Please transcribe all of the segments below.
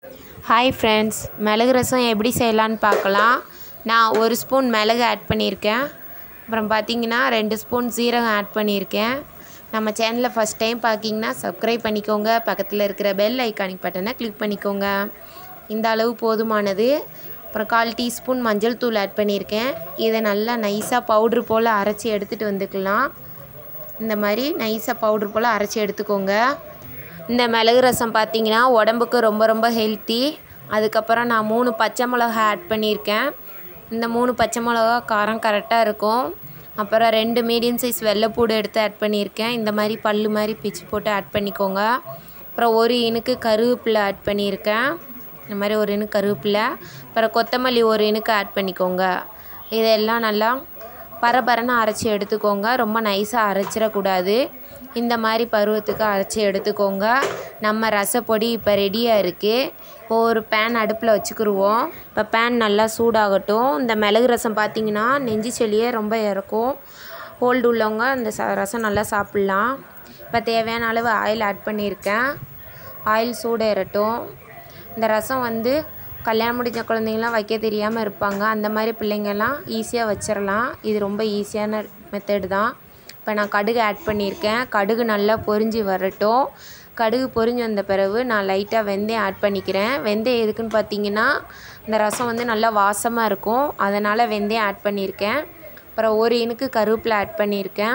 hi friends மிளகு ரசம் எப்படி செய்யலான்னு பார்க்கலாம் நான் ஒரு ஸ்பூன் மிளகு ஆட் பண்ணியிருக்கேன் அப்புறம் பார்த்தீங்கன்னா ரெண்டு ஸ்பூன் சீரகம் ஆட் பண்ணியிருக்கேன் நம்ம சேனலில் ஃபஸ்ட் டைம் பார்க்கிங்கன்னா சப்ஸ்கிரைப் பண்ணிக்கோங்க பக்கத்தில் இருக்கிற பெல் ஐக்கானிக் பட்டனை கிளிக் பண்ணிக்கோங்க இந்த அளவு போதுமானது அப்புறம் கால் டீஸ்பூன் மஞ்சள் தூள் ஆட் பண்ணியிருக்கேன் இதை நல்லா நைஸாக பவுட்ரு போல் அரைச்சி எடுத்துகிட்டு வந்துக்கலாம் இந்த மாதிரி நைஸாக பவுட்ரு போல் அரைச்சி எடுத்துக்கோங்க இந்த மிளகு ரசம் பார்த்தீங்கன்னா உடம்புக்கு ரொம்ப ரொம்ப ஹெல்த்தி அதுக்கப்புறம் நான் மூணு பச்சை மிளகா ஆட் பண்ணியிருக்கேன் இந்த மூணு பச்சை மிளகா காரம் கரெக்டாக இருக்கும் அப்புறம் ரெண்டு மீடியம் சைஸ் வெள்ளைப்பூடு எடுத்து ஆட் பண்ணியிருக்கேன் இந்த மாதிரி பல்லு மாதிரி பிச்சு போட்டு ஆட் பண்ணிக்கோங்க அப்புறம் ஒரு இனுக்கு கருவேப்பிலை ஆட் பண்ணியிருக்கேன் இந்த மாதிரி ஒரு இனுக்கு கருவேப்பிலை அப்புறம் கொத்தமல்லி ஒரு இனுக்கு ஆட் பண்ணிக்கோங்க இதெல்லாம் நல்லா பரபரன்னு அரைச்சி எடுத்துக்கோங்க ரொம்ப நைஸாக அரைச்சிடக்கூடாது இந்த மாதிரி பருவத்துக்கு அரைச்சி எடுத்துக்கோங்க நம்ம ரசப்பொடி இப்போ ரெடியாக இருக்குது இப்போ ஒரு பேன் அடுப்பில் வச்சுக்கிருவோம் இப்போ பேன் நல்லா சூடாகட்டும் இந்த மிளகு ரசம் பார்த்திங்கன்னா நெஞ்சு செளியே ரொம்ப இறக்கும் கோல்டு உள்ளவங்க இந்த ச ரசம் நல்லா சாப்பிட்லாம் இப்போ தேவையான அளவு ஆயில் ஆட் பண்ணியிருக்கேன் ஆயில் சூடேறட்டும் இந்த ரசம் வந்து கல்யாணம் முடிஞ்ச குழந்தைங்களாம் வைக்க தெரியாமல் இருப்பாங்க அந்த மாதிரி பிள்ளைங்கள்லாம் ஈஸியாக வச்சிடலாம் இது ரொம்ப ஈஸியான மெத்தடு தான் இப்போ நான் கடுகு ஆட் பண்ணியிருக்கேன் கடுகு நல்லா பொரிஞ்சு வரட்டும் கடுகு பொரிஞ்சு வந்த பிறகு நான் லைட்டாக வெந்தயம் ஆட் பண்ணிக்கிறேன் வெந்தயம் எதுக்குன்னு பார்த்தீங்கன்னா இந்த ரசம் வந்து நல்லா வாசமாக இருக்கும் அதனால் வெந்தயம் ஆட் பண்ணியிருக்கேன் அப்புறம் ஒரு இனுக்கு கருவேப்பிலை ஆட் பண்ணியிருக்கேன்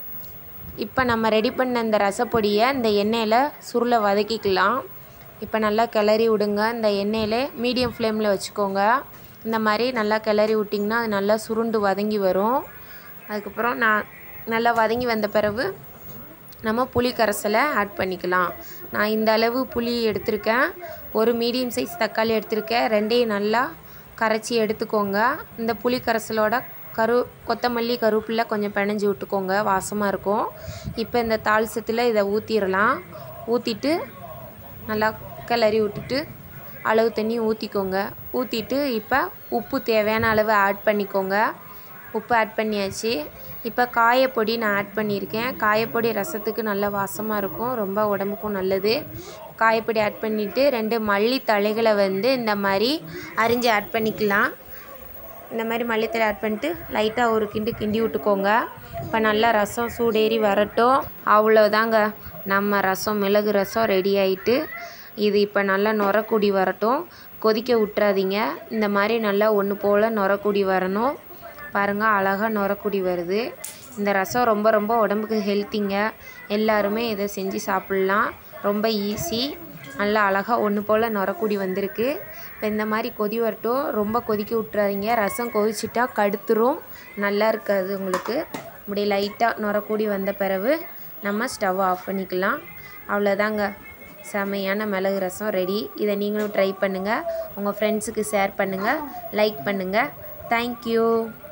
இப்போ நம்ம ரெடி பண்ண இந்த ரசப்பொடியை இந்த எண்ணெயில் சுருளை வதக்கிக்கலாம் இப்போ நல்லா கிளறி விடுங்க இந்த எண்ணெயில் மீடியம் ஃப்ளேமில் வச்சுக்கோங்க இந்த மாதிரி நல்லா கிளறி விட்டிங்கன்னா அது நல்லா சுருண்டு வதங்கி வரும் அதுக்கப்புறம் நான் நல்லா வதங்கி வந்த பிறகு நம்ம புளி கரைசலை ஆட் பண்ணிக்கலாம் நான் இந்த அளவு புளி எடுத்திருக்கேன் ஒரு மீடியம் சைஸ் தக்காளி எடுத்திருக்கேன் ரெண்டையும் நல்லா கரைச்சி எடுத்துக்கோங்க இந்த புளி கரைசலோட கரு கொத்தமல்லி கருவேப்பிலை கொஞ்சம் பிணைஞ்சி விட்டுக்கோங்க வாசமாக இருக்கும் இப்போ இந்த தாளிசத்தில் இதை ஊற்றிடலாம் ஊற்றிட்டு நல்லா கிளறி விட்டுட்டு அளவு தண்ணி ஊற்றிக்கோங்க ஊற்றிட்டு இப்போ உப்பு தேவையான அளவு ஆட் பண்ணிக்கோங்க உப்பு ஆட் பண்ணியாச்சு இப்போ காயப்பொடி நான் ஆட் பண்ணியிருக்கேன் காயப்பொடி ரசத்துக்கு நல்ல வாசமாக இருக்கும் ரொம்ப உடம்புக்கும் நல்லது காயப்பொடி ஆட் பண்ணிவிட்டு ரெண்டு மல்லி தழைகளை வந்து இந்த மாதிரி அரிஞ்சு ஆட் பண்ணிக்கலாம் இந்த மாதிரி மல்லித்தலை ஆட் பண்ணிட்டு லைட்டாக ஒரு கிண்டு கிண்டி விட்டுக்கோங்க இப்போ நல்லா ரசம் சூடேறி வரட்டும் அவ்வளோதாங்க நம்ம ரசம் மிளகு ரசம் ரெடி ஆகிட்டு இது இப்போ நல்லா நுரக்குடி வரட்டும் கொதிக்க விட்றாதீங்க இந்த மாதிரி நல்லா ஒன்று போல் நுரக்குடி வரணும் பாருங்கள் அழகாக நுரக்குடி வருது இந்த ரசம் ரொம்ப ரொம்ப உடம்புக்கு ஹெல்த்திங்க எல்லாருமே இதை செஞ்சு சாப்பிட்லாம் ரொம்ப ஈஸி நல்லா அழகாக ஒன்று போல் நுரக்குடி வந்திருக்கு இப்போ இந்த மாதிரி கொதி வரட்டும் ரொம்ப கொதிக்க விட்றாதீங்க ரசம் கொதிச்சிட்டா கடுத்துரும் நல்லா இருக்காது உங்களுக்கு இப்படி லைட்டாக நுரக்கூடி வந்த பிறகு நம்ம ஸ்டவ் ஆஃப் பண்ணிக்கலாம் அவ்வளோதாங்க செமையான மிளகு ரசம் ரெடி இதை நீங்களும் ட்ரை பண்ணுங்கள் உங்கள் ஃப்ரெண்ட்ஸுக்கு ஷேர் பண்ணுங்கள் லைக் பண்ணுங்கள் தேங்க்யூ